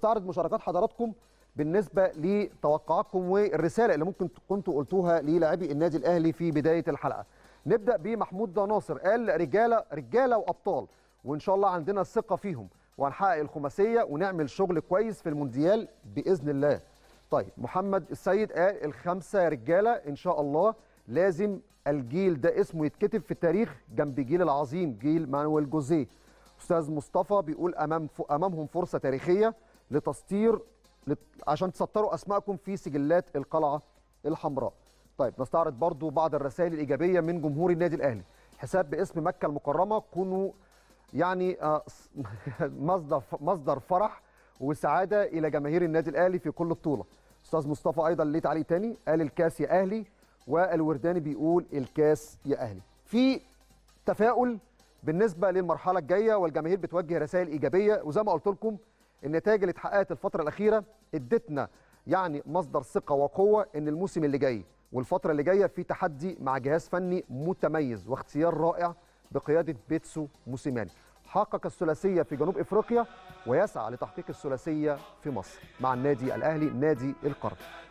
نستعرض مشاركات حضراتكم بالنسبه لتوقعاتكم والرساله اللي ممكن كنتوا قلتوها للاعبي النادي الاهلي في بدايه الحلقه نبدا بمحمود ناصر قال رجاله رجاله وابطال وان شاء الله عندنا الثقه فيهم وهنحقق الخماسيه ونعمل شغل كويس في المونديال باذن الله طيب محمد السيد قال الخمسه رجاله ان شاء الله لازم الجيل ده اسمه يتكتب في التاريخ جنب جيل العظيم جيل مانويل جوزيه استاذ مصطفى بيقول امام امامهم فرصه تاريخيه لتسطير لت... عشان تسطروا اسماءكم في سجلات القلعه الحمراء طيب نستعرض برضو بعض الرسائل الايجابيه من جمهور النادي الاهلي حساب باسم مكه المكرمه كونوا يعني آه، مصدر مصدر فرح وسعاده الى جماهير النادي الاهلي في كل الطوله استاذ مصطفى ايضا ليه تعليق تاني قال الكاس يا اهلي والورداني بيقول الكاس يا اهلي في تفاؤل بالنسبه للمرحله الجايه والجماهير بتوجه رسائل ايجابيه وزي ما قلت لكم النتائج اللي اتحققت الفتره الاخيره ادتنا يعني مصدر ثقه وقوه ان الموسم اللي جاي والفتره اللي جايه في تحدي مع جهاز فني متميز واختيار رائع بقياده بيتسو موسيماني حقق الثلاثيه في جنوب افريقيا ويسعى لتحقيق الثلاثيه في مصر مع النادي الاهلي نادي القرن